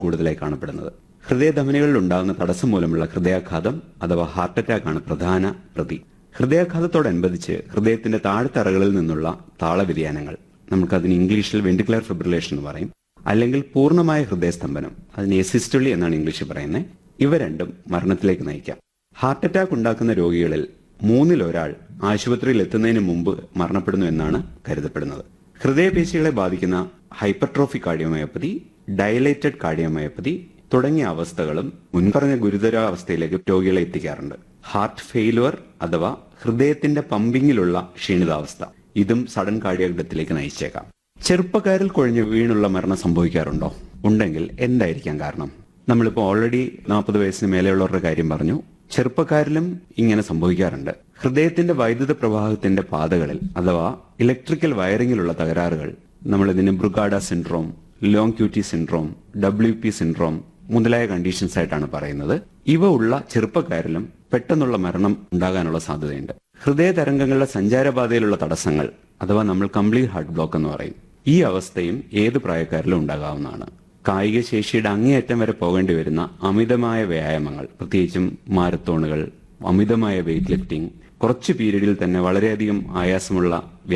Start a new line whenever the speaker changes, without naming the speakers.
കൂടുതലായി കാണപ്പെടുന്നത് ഹൃദയധമനികളിൽ ഉണ്ടാകുന്ന തടസ്സം മൂലമുള്ള ഹൃദയാഘാതം അഥവാ ഹാർട്ട് അറ്റാക്ക് ആണ് പ്രധാന പ്രതി ഹൃദയാഘാതത്തോടനുബന്ധിച്ച് ഹൃദയത്തിന്റെ താഴ്ത്തറകളിൽ നിന്നുള്ള താളവ്യതിയാനങ്ങൾ നമുക്കതിന് ഇംഗ്ലീഷിൽ വെന്റിക്കുലർ ഫിബ്രിലേഷൻ എന്ന് പറയും അല്ലെങ്കിൽ പൂർണ്ണമായ ഹൃദയസ്തംഭനം അതിന് എസിസ്റ്റൊളി എന്നാണ് ഇംഗ്ലീഷിൽ പറയുന്നത് ഇവ രണ്ടും മരണത്തിലേക്ക് നയിക്കാം ഹാർട്ട് അറ്റാക്ക് ഉണ്ടാക്കുന്ന രോഗികളിൽ മൂന്നിൽ ഒരാൾ ആശുപത്രിയിൽ എത്തുന്നതിന് മുമ്പ് മരണപ്പെടുന്നു എന്നാണ് കരുതപ്പെടുന്നത് ഹൃദയപേശികളെ ബാധിക്കുന്ന ഹൈപ്പർട്രോഫി കാർഡിയോമയോപ്പതി ഡയലേറ്റഡ് കാർഡിയോമയോപ്പതി തുടങ്ങിയ അവസ്ഥകളും മുൻപറഞ്ഞ ഗുരുതരാവസ്ഥയിലേക്ക് രോഗികളെ എത്തിക്കാറുണ്ട് ഹാർട്ട് ഫെയിലുവർ അഥവാ ഹൃദയത്തിന്റെ പമ്പിങ്ങിലുള്ള ക്ഷീണിതാവസ്ഥ ഇതും സഡൻ കാർഡിയാക് ഡെത്തിലേക്ക് നയിച്ചേക്കാം ചെറുപ്പക്കാരിൽ കുഴഞ്ഞു വീണുള്ള മരണം സംഭവിക്കാറുണ്ടോ ഉണ്ടെങ്കിൽ എന്തായിരിക്കാം കാരണം നമ്മളിപ്പോൾ ഓൾറെഡി നാൽപ്പത് വയസ്സിന് മേലെയുള്ളവരുടെ കാര്യം പറഞ്ഞു ചെറുപ്പക്കാരിലും ഇങ്ങനെ സംഭവിക്കാറുണ്ട് ഹൃദയത്തിന്റെ വൈദ്യുത പ്രവാഹത്തിന്റെ പാതകളിൽ അഥവാ ഇലക്ട്രിക്കൽ വയറിങ്ങിലുള്ള തകരാറുകൾ നമ്മൾ ഇതിന് Brugada syndrome long QT syndrome W P syndrome മുതലായ കണ്ടീഷൻസ് ആയിട്ടാണ് പറയുന്നത് ഇവ ഉള്ള ചെറുപ്പക്കാരിലും പെട്ടെന്നുള്ള മരണം ഉണ്ടാകാനുള്ള സാധ്യതയുണ്ട് ഹൃദയ തരംഗങ്ങളുടെ സഞ്ചാരപാതയിലുള്ള തടസ്സങ്ങൾ അഥവാ നമ്മൾ കംപ്ലീറ്റ് ഹാർട്ട് ബ്ലോക്ക് എന്ന് പറയും ഈ അവസ്ഥയും ഏത് പ്രായക്കാരിലും ഉണ്ടാകാവുന്നതാണ് കായിക ശേഷിയുടെ അങ്ങേയറ്റം വരെ പോകേണ്ടി വരുന്ന അമിതമായ വ്യായാമങ്ങൾ പ്രത്യേകിച്ചും മാരത്തോണുകൾ അമിതമായ വെയിറ്റ് ലിഫ്റ്റിംഗ് കുറച്ച് പീരീഡിൽ തന്നെ വളരെയധികം ആയാസമുള്ള